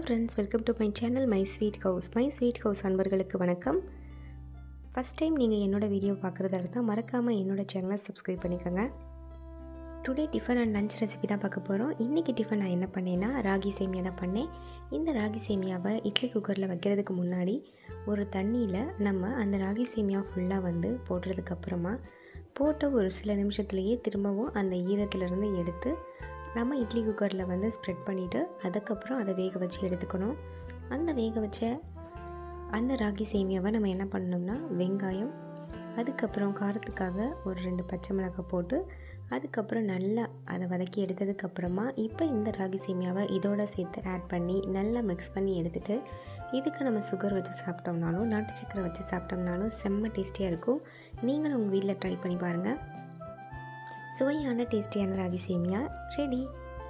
friends welcome to my channel my sweet house my sweet house அன்பர்களுக்கு வணக்கம் first time நீங்கள் என்னோடய video பார்க்குறதா இருந்தால் மறக்காமல் என்னோடய சேனலை சப்ஸ்கிரைப் பண்ணிக்கோங்க today tiffin and lunch recipe தான் பார்க்க போகிறோம் இன்றைக்கி டிஃபன் நான் என்ன பண்ணேன்னா ராகி சேமியா தான் பண்ணேன் இந்த ராகி சேமியாவை இட்லி குக்கரில் வைக்கிறதுக்கு முன்னாடி ஒரு தண்ணியில் நம்ம அந்த ராகி சேமியா ஃபுல்லாக வந்து போடுறதுக்கப்புறமா போட்ட ஒரு சில நிமிஷத்துலேயே திரும்பவும் அந்த ஈரத்துலேருந்து எடுத்து நம்ம இட்லி குக்கரில் வந்து ஸ்ப்ரெட் பண்ணிவிட்டு அதுக்கப்புறம் அதை வேக வச்சு எடுத்துக்கணும் அந்த வேக வச்ச அந்த ராகி சேமியாவை நம்ம என்ன பண்ணணும்னா வெங்காயம் அதுக்கப்புறம் காரத்துக்காக ஒரு ரெண்டு பச்சை மிளகாய் போட்டு அதுக்கப்புறம் நல்லா அதை வதக்கி எடுத்ததுக்கப்புறமா இப்போ இந்த ராகி சேமியாவை இதோட சேர்த்து ஆட் பண்ணி நல்லா மிக்ஸ் பண்ணி எடுத்துகிட்டு இதுக்கு நம்ம சுகர் வச்சு சாப்பிட்டோம்னாலும் நாட்டு சக்கரை வச்சு சாப்பிட்டோம்னாலும் செம்ம டேஸ்டியாக இருக்கும் நீங்களும் உங்கள் வீட்டில் ட்ரை பண்ணி பாருங்கள் சுவையான டேஸ்டியான ராகி சேமியா ரெடி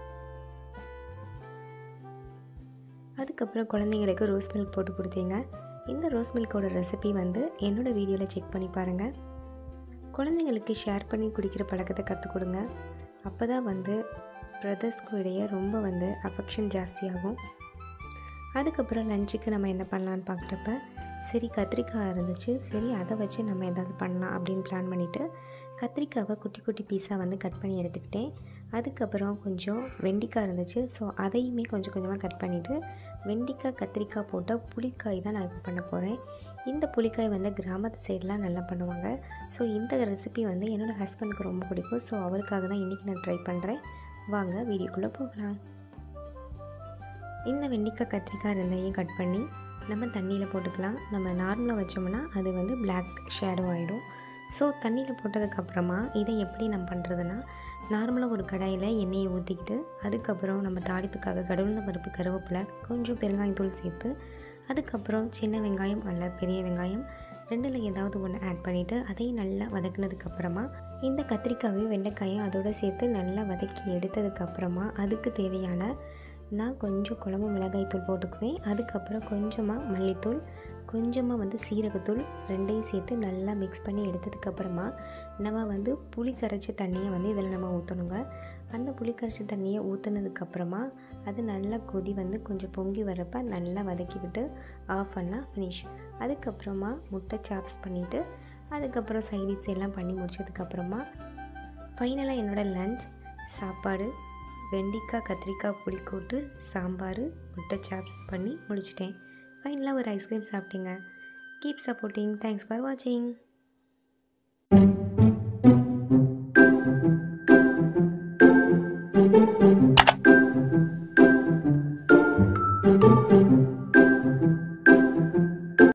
அதுக்கப்புறம் குழந்தைங்களுக்கு ரோஸ் மில்க் போட்டு கொடுத்தீங்க இந்த ரோஸ் மில்கோட ரெசிபி வந்து என்னோடய வீடியோவில் செக் பண்ணி பாருங்கள் குழந்தைங்களுக்கு ஷேர் பண்ணி குடிக்கிற பழக்கத்தை கற்றுக் கொடுங்க அப்போ தான் வந்து பிரதர்ஸ்க்கு இடையே ரொம்ப வந்து அஃபெக்ஷன் ஜாஸ்தியாகும் அதுக்கப்புறம் லஞ்சுக்கு நம்ம என்ன பண்ணலான்னு பார்க்குறப்ப சரி கத்திரிக்காய் இருந்துச்சு சரி அதை வச்சு நம்ம எதாவது பண்ணலாம் அப்படின்னு பிளான் பண்ணிவிட்டு கத்திரிக்காவை குட்டி குட்டி பீஸாக வந்து கட் பண்ணி எடுத்துக்கிட்டேன் அதுக்கப்புறம் கொஞ்சம் வெண்டிக்காய் இருந்துச்சு ஸோ அதையுமே கொஞ்சம் கொஞ்சமாக கட் பண்ணிவிட்டு வெண்டிக்காய் கத்திரிக்காய் போட்ட புளிக்காய் தான் நான் இப்போ பண்ண போகிறேன் இந்த புளிக்காய் வந்து கிராமத்து சைடெலாம் நல்லா பண்ணுவாங்க ஸோ இந்த ரெசிபி வந்து என்னோடய ஹஸ்பண்டுக்கு ரொம்ப பிடிக்கும் ஸோ அவருக்காக தான் இன்றைக்கி நான் ட்ரை பண்ணுறேன் வாங்க வீடியோக்குள்ளே போகலாம் இந்த வெண்டிக்காய் கத்திரிக்காய் ரெண்டையும் கட் பண்ணி நம்ம தண்ணியில் போட்டுக்கலாம் நம்ம நார்மலாக வச்சோம்னா அது வந்து பிளாக் ஷேடோ ஆகிடும் ஸோ தண்ணியில் போட்டதுக்கப்புறமா இதை எப்படி நம்ம பண்ணுறதுன்னா நார்மலாக ஒரு கடாயில் எண்ணெயை ஊற்றிக்கிட்டு அதுக்கப்புறம் நம்ம தாளிப்புக்காக கடவுள பருப்பு கருவேப்பிலை கொஞ்சம் பெருங்காயத்தூள் சேர்த்து அதுக்கப்புறம் சின்ன வெங்காயம் அல்ல பெரிய வெங்காயம் ரெண்டில் ஏதாவது ஒன்று ஆட் பண்ணிவிட்டு அதையும் நல்லா வதக்குனதுக்கப்புறமா இந்த கத்திரிக்காயும் வெண்டைக்காயும் அதோடு சேர்த்து நல்லா வதக்கி எடுத்ததுக்கப்புறமா அதுக்கு தேவையான நான் கொஞ்சம் குழம்பு மிளகாய் தூள் போட்டுக்குவேன் அதுக்கப்புறம் கொஞ்சமாக மல்லித்தூள் கொஞ்சமாக வந்து சீரகத்தூள் ரெண்டையும் சேர்த்து நல்லா மிக்ஸ் பண்ணி எடுத்ததுக்கப்புறமா நம்ம வந்து புளி கரைச்ச தண்ணியை வந்து இதில் நம்ம ஊற்றணுங்க அந்த புளி கரைச்ச தண்ணியை ஊற்றுனதுக்கப்புறமா அது நல்லா கொதி வந்து கொஞ்சம் பொங்கி வரப்போ நல்லா வதக்கி விட்டு ஆஃப் பண்ணால் ஃபினிஷ் அதுக்கப்புறமா முட்டை சாப்ஸ் பண்ணிவிட்டு அதுக்கப்புறம் சைடிஸ் எல்லாம் பண்ணி முடிச்சதுக்கப்புறமா ஃபைனலாக என்னோடய லஞ்ச் சாப்பாடு வெண்டிக்காய் கத்திரிக்காய் புளிக்கூட்டு சாம்பார் முட்டை சாப்ஸ் பண்ணி முடிச்சிட்டேன் ஃபைனலாக ஒரு ஐஸ்கிரீம் சாப்பிட்டீங்க கீப் சப்போர்ட்டிங் தேங்க்ஸ் ஃபார் வாட்சிங்